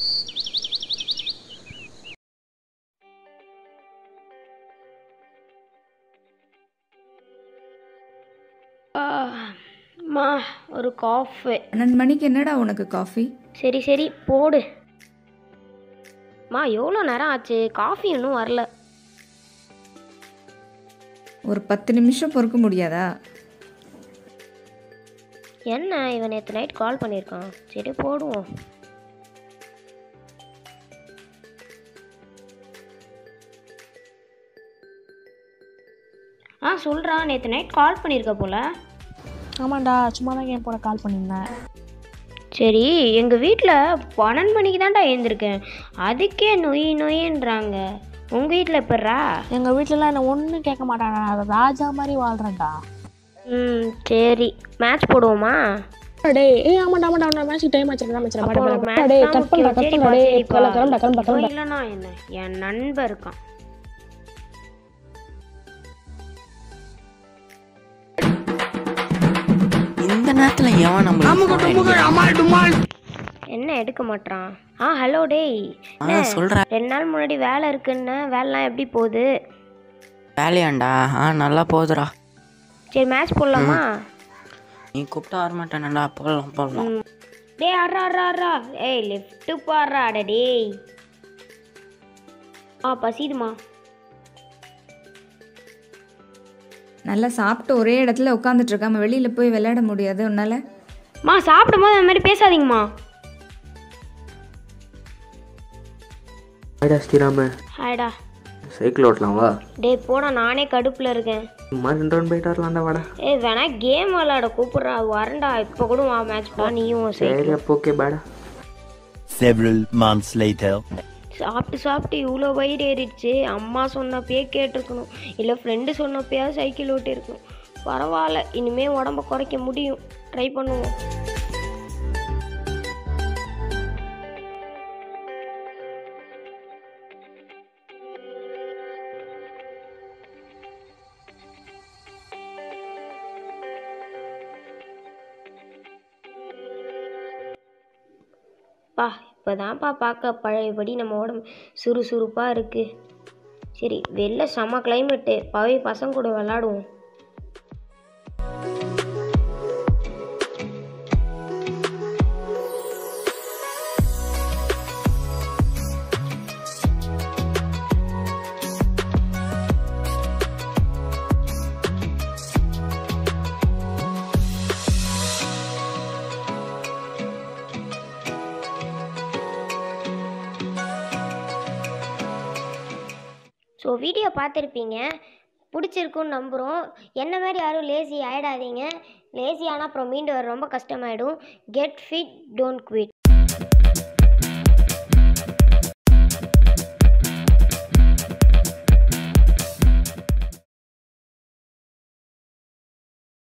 மா ஒரு காஃபு பன்னெண்டு மணிக்கு என்னடா உனக்கு காஃபி சரி சரி போடு மா எவ்வளோ நேரம் ஆச்சு காஃபி இன்னும் வரல ஒரு பத்து நிமிஷம் பொறுக்க முடியாதா என்ன இவன் நேற்று நைட் கால் பண்ணியிருக்கான் சரி போடுவோம் ஆ சொல்கிறா நேற்று நைட் கால் பண்ணியிருக்க போல ஆமாண்டா சும்மா தான் கேம் போட கால் பண்ணியிருந்தேன் சரி எங்கள் வீட்டில் பன்னெண்டு மணிக்கு தான்டா எழுந்திருக்கேன் அதுக்கே நொய் நொயின்றாங்க உங்கள் வீட்டில் எப்பட்றா எங்கள் வீட்டிலலாம் என்ன ஒன்றும் கேட்க மாட்டாங்க நான் ராஜா மாதிரி வாழ்கிறேன்டா ம் சரி மேட்ச் போடுவோமா டேய் ஏய் ஆமாண்டா ஆமாண்டா ஆமாண்டா மேட்ச் டைம் ஆச்சு மேட்ச் அப்போ பட match டேய் தான் கட் பண்ணடா முக்கியம். கட் சரிப்பா, பண்ணடா டேய் சரிப்பா. கிளம்ப கிளம்புடா கிளம்புடா ஓ, கிளம்புடா இல்லைண்ணா என்ன என் நண்பன் இருக்கான் இந்த நேரத்துல எவன் நம்ம என்ன எடுக்க மாட்றான் ஆ ஹலோ டேய் ஆ சொல்ற ரெண்டு நாள் முன்னாடி வேலை இருக்குன்னு வேலைலாம் எப்படி போகுது வேலையாண்டா ஆ நல்லா போகுதுடா சரி மேட்ச் போடலாமா நீ கூப்பிட்டா வரமாட்டேனடா போடலாம் போடலாம் ம். டேய் ஆடுறா ஆடுறா ஆடுறா ஏய் லெஃப்ட்டு பாடுறா அட டேய் ஆ பசிதுமா நல்லா சாப்பிட்டு ஒரே இடத்துல உட்காந்துட்டு இருக்காம வெளியில் போய் விளையாட முடியாது உன்னால மா சாப்பிடும்போது அந்த மாதிரி பேசாதீங்கம்மா ஹாய்டா ஸ்ரீராம ஹாய்டா சைக்கிள் ஓட்டலாம் வா டேய் போடா நானே கடுப்பில் இருக்கேன் சும்மா ரெண்டு ரவுண்ட் போயிட்டு வரலாம்டா வாடா ஏய் வேணா கேம் விளாட கூப்பிட்றா வரேன்டா இப்போ கூட வா மேட்ச் பா நீயும் சரி சரி அப்போ ஓகே பாடா Several months later. சாப்பிட்டு சாப்பிட்டு இவ்வளோ வயிறு ஏறிடுச்சு அம்மா சொன்னப்பயே கேட்டிருக்கணும் இல்லை ஃப்ரெண்டு சொன்னப்பயாவது சைக்கிள் ஓட்டியிருக்கணும் பரவாயில்ல இனிமேல் உடம்ப குறைக்க முடியும் ட்ரை பண்ணுவோம் பா இப்போதான்ப்பா பார்க்க பழையபடி நம்ம உடம்பு சுறுசுறுப்பாக இருக்குது சரி வெளில செம கிளைமேட்டு பழைய பசங்க கூட விளாடுவோம் ஸோ வீடியோ பார்த்துருப்பீங்க பிடிச்சிருக்குன்னு நம்புகிறோம் என்ன மாதிரி யாரும் லேசி ஆகிடாதீங்க லேசி ஆனால் அப்புறம் மீண்டு வர ரொம்ப கஷ்டமாயிடும் கெட் ஃபிட் டோன்ட் குவிட்